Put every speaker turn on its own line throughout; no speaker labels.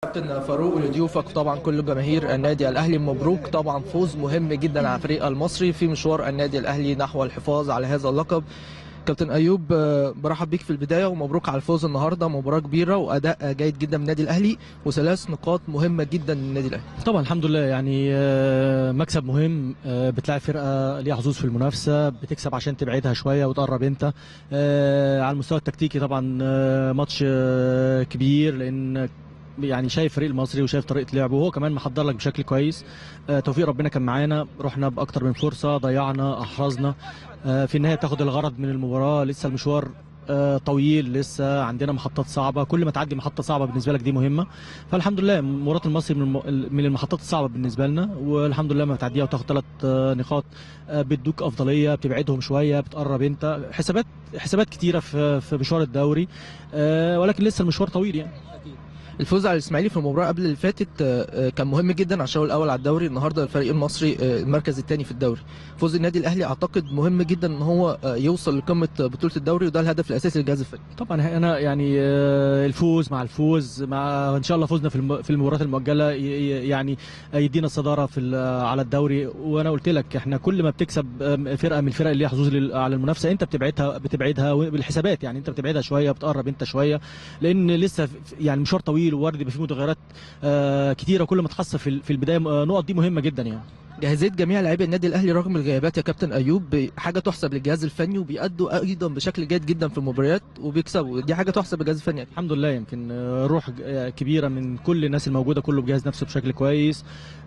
كابتن فاروق ولضيوفك طبعا كل جماهير النادي الاهلي مبروك طبعا فوز مهم جدا على الفريق المصري في مشوار النادي الاهلي نحو الحفاظ على هذا اللقب كابتن ايوب آه، برحب بيك في البدايه ومبروك على الفوز النهارده مباراه كبيره واداء جيد جدا من النادي الاهلي وثلاث نقاط مهمه جدا للنادي الاهلي
طبعا الحمد لله يعني آه، مكسب مهم آه، بتلاعب فرقه ليها حظوظ في المنافسه بتكسب عشان تبعدها شويه وتقرب انت آه، على المستوى التكتيكي طبعا آه، ماتش آه، كبير لان يعني شايف فريق المصري وشايف طريقه لعبه وهو كمان محضر لك بشكل كويس آه، توفيق ربنا كان معانا رحنا باكتر من فرصه ضيعنا احرزنا آه، في النهايه بتاخد الغرض من المباراه لسه المشوار آه، طويل لسه عندنا محطات صعبه كل ما تعدي محطه صعبه بالنسبه لك دي مهمه فالحمد لله مباراه المصري من الم- من المحطات الصعبه بالنسبه لنا والحمد لله ما بتعديها وتاخد ثلاث نقاط آه، بتدوك افضليه بتبعدهم شويه بتقرب انت حسابات حسابات كتيره في في مشوار الدوري آه، ولكن لسه المشوار طويل يعني
الفوز على الاسماعيلي في المباراه قبل اللي فاتت آه، آه، كان مهم جدا عشان هو الاول على الدوري النهارده الفريق المصري آه، المركز الثاني في الدوري فوز النادي الاهلي اعتقد مهم جدا ان هو آه، يوصل لقمه بطوله الدوري وده الهدف الاساسي للجهاز الفني
طبعا انا يعني آه، الفوز مع الفوز مع ان شاء الله فوزنا في الم- في المباريات المؤجله ي- ي- يعني يدينا الصداره في ال- على الدوري وانا قلت لك احنا كل ما بتكسب آم، فرقه من الفرق اللي ليها حظوظ لل- على المنافسه انت بتبعدها بتبعدها بالحسابات يعني انت بتبعدها شويه بتقرب انت شويه لان لسه في- يعني مشوار طويل ووارد يبقى فيه متغيرات آه، كتيره كل ما تحصل في ال- في البدايه آه، نقط دي مهمه جدا يعني
جاهزيه جميع لاعبي النادي الاهلي رغم الغيابات يا كابتن ايوب حاجه تحسب للجهاز الفني وبيأدوا ايضا بشكل جيد جدا في المباريات وبيكسبوا دي حاجه تحسب للجهاز الفني
الحمد لله يمكن آه، روح ج- آه، كبيره من كل الناس الموجوده كله بيجهز نفسه بشكل كويس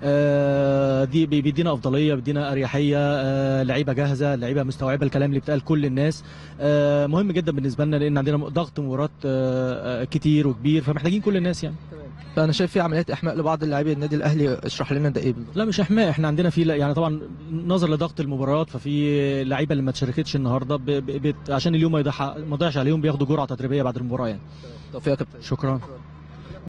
آه، دي بي- بيدينا افضليه بيدينا اريحيه آه، لعيبه جاهزه لعيبه مستوعبه الكلام اللي بيتقال كل الناس آه، مهم جدا بالنسبه لنا لان عندنا ضغط مباريات آه، آه، كتير وكبير فمحتاجين كل الناس يعني
فانا شايف في عمليات احماء لبعض اللاعبين النادي الاهلي اشرح لنا ده ايه بالظبط
لا مش احماء احنا عندنا في يعني طبعا نظر لضغط المباريات ففي لعيبه اللي ما تشاركتش النهارده ب- ب- بت- عشان اليوم ما يضيع ما يضيعش عليهم بياخدوا جرعه تدريبيه بعد المباراه يعني
توفيق يا كابتن
شكرا